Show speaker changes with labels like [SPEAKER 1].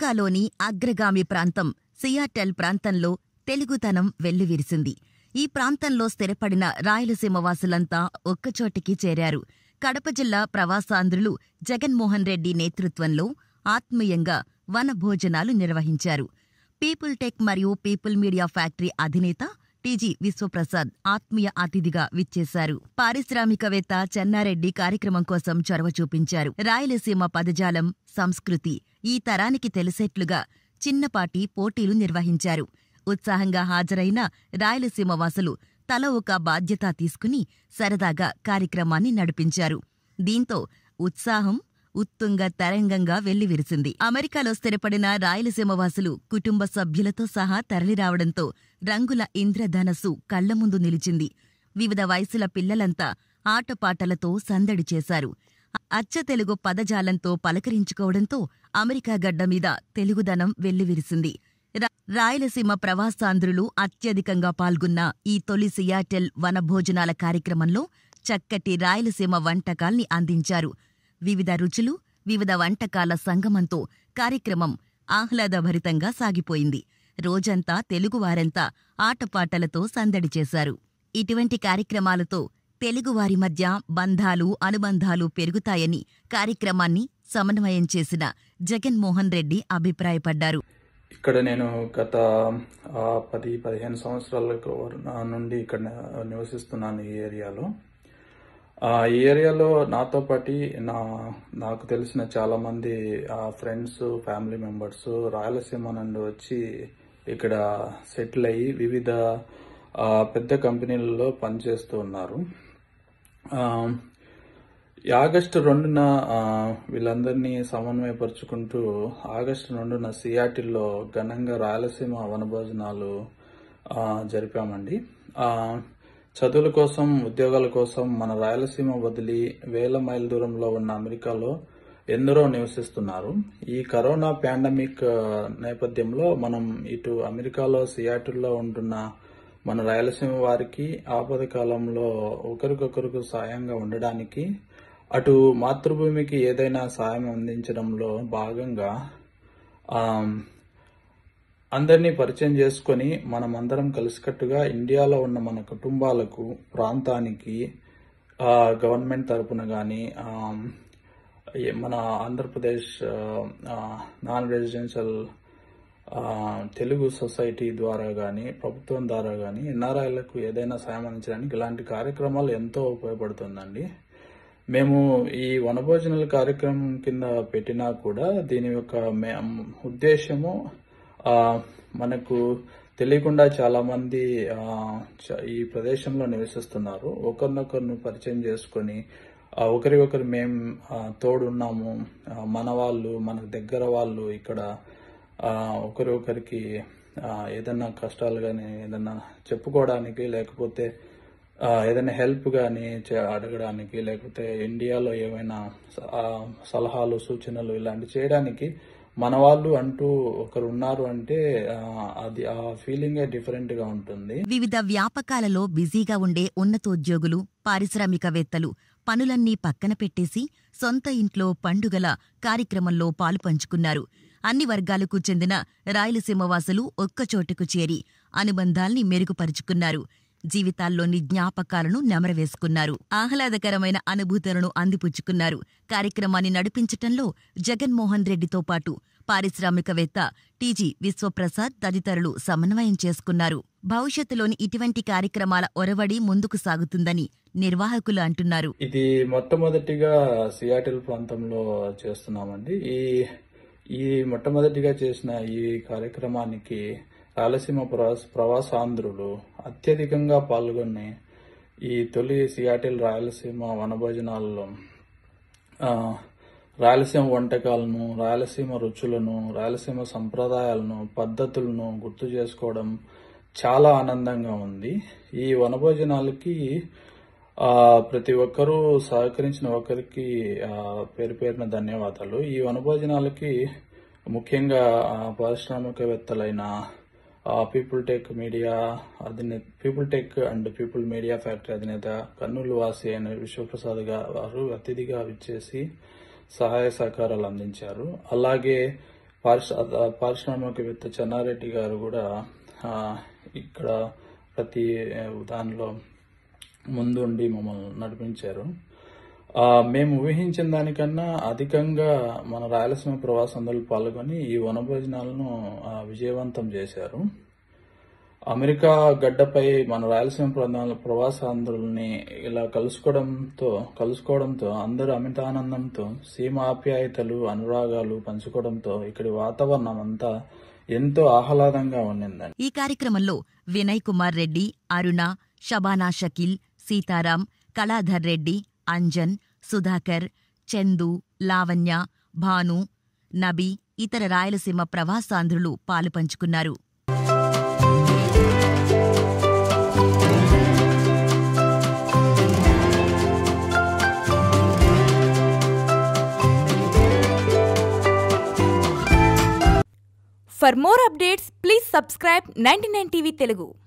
[SPEAKER 1] అమెరికాలోని అగ్రగామి ప్రాంతం సియాటెల్ ప్రాంతంలో తెలుగుతనం వెల్లివిరిసింది ఈ ప్రాంతంలో స్థిరపడిన రాయలసీమ వాసులంతా ఒక్కచోటికి చేరారు కడప జిల్లా ప్రవాసాంధ్రులు జగన్మోహన్ రెడ్డి నేతృత్వంలో ఆత్మీయంగా వన భోజనాలు నిర్వహించారు పీపుల్ టెక్ మరియు పీపుల్ మీడియా ఫ్యాక్టరీ అధినేత టీజీ విశ్వప్రసాద్ ఆత్మీయ అతిథిగా విచ్చేశారు పారిశ్రామికవేత్త చెన్నారెడ్డి కార్యక్రమం కోసం చొరవ చూపించారు రాయలసీమ పదజాలం సంస్కృతి ఈ తరానికి తెలిసేట్లుగా చిన్నపాటి పోటీలు నిర్వహించారు ఉత్సాహంగా హాజరైన రాయలసీమ వాసులు తల ఒక బాధ్యత తీసుకుని సరదాగా కార్యక్రమాన్ని నడిపించారు దీంతో ఉత్సాహం ఉత్తుంగ తరంగంగా వెల్లివిరిసింది అమెరికాలో స్థిరపడిన రాయలసీమ వాసులు కుటుంబ సభ్యులతో సహా తరలిరావడంతో రంగుల ఇంద్రధనస్సు కళ్ల ముందు నిలిచింది వివిధ వయసుల పిల్లలంతా ఆటపాటలతో సందడి చేశారు అచ్చ తెలుగు పదజాలంతో పలకరించుకోవడంతో అమెరికా గడ్డ మీద తెలుగుదనం వెల్లివిరిసింది రా- రాయలసీమ ప్రవాసాంధ్రులు అత్యధికంగా పాల్గొన్న ఈ తొలి సియాటెల్ వనభోజనాల కార్యక్రమంలో చక్కటి రాయలసీమ వంటకాల్ని అందించారు వివిధ రుచులు వివిధ వంటకాల సంగమంతో కార్యక్రమం ఆహ్లాదభరితంగా సాగిపోయింది రోజంతా తెలుగువారంతా ఆటపాటలతో సందడి చేశారు ఇటువంటి కార్యక్రమాలతో తెలుగువారి మధ్య బంధాలు అనుబంధాలు పెరుగుతాయని కార్యక్రమాన్ని సమన్వయం చేసిన జగన్మోహన్ రెడ్డి అభిప్రాయపడ్డారు
[SPEAKER 2] ఇక్కడ నేను గత ఆ, పది పదిహేను సంవత్సరాల నుండి ఇక్కడ నివసిస్తున్నాను ఈ ఏరియాలో ఆ, ఈ ఏరియాలో నాతో పాటి నా నాకు తెలిసిన చాలా మంది ఫ్రెండ్స్ ఫ్యామిలీ మెంబర్స్ రాయలసీమ నుండి వచ్చి ఇక్కడ సెటిల్ అయ్యి వివిధ ఆ, పెద్ద కంపెనీలలో పనిచేస్తూ ఉన్నారు ఆ, ఈ ఆగస్టు రెండున ఆ, వీళ్ళందరినీ సమన్వయపరుచుకుంటూ ఆగస్టు రెండున సియాటిల్లో ఘనంగా రాయలసీమ వనభోజనాలు ఆ, జరిపామండి ఆ, చదువుల కోసం ఉద్యోగాల కోసం మన రాయలసీమ వదిలి వేల మైల్ దూరంలో ఉన్న అమెరికాలో ఎందరో నివసిస్తున్నారు ఈ కరోనా పాండమిక్ ఆ, నేపథ్యంలో మనం ఇటు అమెరికాలో సియాటిల్లో ఉంటున్న మన రాయలసీమ వారికి ఆపద కాలంలో ఒకరికొకరికి సాయంగా ఉండడానికి అటు మాతృభూమికి ఏదైనా సాయం అందించడంలో భాగంగా ఆమ్, అందరినీ పరిచయం చేసుకొని మనం అందరం కలిసికట్టుగా ఇండియాలో ఉన్న మన కుటుంబాలకు ప్రాంతానికి ఆ, గవర్నమెంట్ తరపున కానీ మన ఆంధ్రప్రదేశ్ ఆ, ఆ, నాన్ రెసిడెన్షియల్ ఆ, తెలుగు సొసైటీ ద్వారా కానీ ప్రభుత్వం ద్వారా కానీ ఎన్ఆర్ఐలకు ఏదైనా సాయం అందించడానికి ఇలాంటి కార్యక్రమాలు ఎంతో ఉపయోగపడుతుందండి మేము ఈ వనభోజనాల కార్యక్రమం కింద పెట్టినా కూడా దీని యొక్క మే- ఉద్దేశము ఆ, మనకు తెలియకుండా చాలా మంది ఆ, చ- ఈ ప్రదేశంలో నివసిస్తున్నారు ఒకరినొకరిని పరిచయం చేసుకొని ఆ, ఒకరికొకరు మేం ఆ, తోడున్నాము ఆ, మన వాళ్ళు మన దగ్గర వాళ్ళు ఇక్కడ ఆ, ఒకరి ఒకరికి ఆ, ఏదన్నా కష్టాలు కానీ ఏదన్నా చెప్పుకోవడానికి లేకపోతే ఆ, ఏదైనా హెల్ప్ కానీ అడగడానికి లేకపోతే ఇండియాలో ఏమైనా స- ఆ, సలహాలు సూచనలు ఇలాంటి చేయడానికి మన వాళ్ళు అంటూ ఒకరు ఉన్నారు అంటే ఆ, అది ఆ ఫీలింగే డిఫరెంట్ గా ఉంటుంది
[SPEAKER 1] వివిధ వ్యాపకాలలో బిజీగా ఉండే ఉన్నతోద్యోగులు పారిశ్రామికవేత్తలు పనులన్నీ పక్కన పెట్టేసి సొంత ఇంట్లో పండుగల కార్యక్రమంలో పాలు పంచుకున్నారు అన్ని వర్గాలకు చెందిన రాయలసీమ వాసులు ఒక్కచోటుకు చేరి అనుబంధాల్ని మెరుగుపరుచుకున్నారు జీవితాల్లోని జ్ఞాపకాలను నెమరవేసుకున్నారు ఆహ్లాదకరమైన అనుభూతులను అందిపుచ్చుకున్నారు కార్యక్రమాన్ని నడిపించటంలో జగన్మోహన్ రెడ్డితో పాటు పారిశ్రామికవేత్త టీజీ విశ్వప్రసాద్ తదితరులు సమన్వయం చేసుకున్నారు భవిష్యత్తులోని ఇటువంటి కార్యక్రమాల ఒరవడి ముందుకు సాగుతుందని నిర్వాహకులు అంటున్నారు
[SPEAKER 2] ఇది మొట్టమొదటిగా సియాటిల్ ప్రాంతంలో చేస్తున్నామండి ఈ ఈ మొట్టమొదటిగా చేసిన ఈ కార్యక్రమానికి రాయలసీమ ప్రవాస ప్రవాసాంధ్రులు అత్యధికంగా పాల్గొని ఈ తొలి సియాటిల్ రాయలసీమ వనభోజనాలలో ఆ, రాయలసీమ వంటకాలను రాయలసీమ రుచులను రాయలసీమ సంప్రదాయాలను పద్ధతులను గుర్తు చేసుకోవడం చాలా ఆనందంగా ఉంది ఈ వనభోజనాలకి ఆ, ప్రతి ఒక్కరూ సహకరించిన ఒకరికి ఆ, పేరు పేరున ధన్యవాదాలు ఈ వనభోజనాలకి ముఖ్యంగా ఆ, పారిశ్రామికవేత్తలైన ఆ, పీపుల్ టెక్ మీడియా అధినేత People Tech and People media factory అధినేత కర్నూలు వాసి అయిన విశ్వప్రసాద్ గారు అతిథిగా విచ్చేసి సహాయ సహకారాలు అందించారు అలాగే పారిశ్ర పారిశ్రామికవేత్త చెన్నారెడ్డి గారు కూడా ఆ, ఇక్కడ ప్రతి దానిలో ముందుండి మమ్మల్ని నడిపించారు ఆ, మేము ఊహించిన దానికన్నా అధికంగా మన రాయలసీమ ప్రవాసందరూ పాల్గొని ఈ వనభోజనాలను ఆ, విజయవంతం చేశారు అమెరికా గడ్డపై మన రాయలసీమ ప్రధాన ప్రవాసాంధ్రుల్ని ఇలా కలుసుకోవడంతో కలుసుకోవడంతో అందరూ అమితానందంతో సీమ ఆప్యాయతలు అనురాగాలు పంచుకోవడంతో ఇక్కడి వాతావరణం అంతా ఎంతో ఆహ్లాదంగా ఉండిందండి
[SPEAKER 1] ఈ కార్యక్రమంలో వినయ్ కుమార్ రెడ్డి అరుణ షబానా షకీల్ సీతారాం కళాధర్ రెడ్డి అంజన్ సుధాకర్ చందు లావణ్య భాను నబి ఇతర Rayalaseema ప్రవాసాంధ్రులు పాలుపంచుకున్నారు
[SPEAKER 3] For more updates, please subscribe 99 TV Telugu.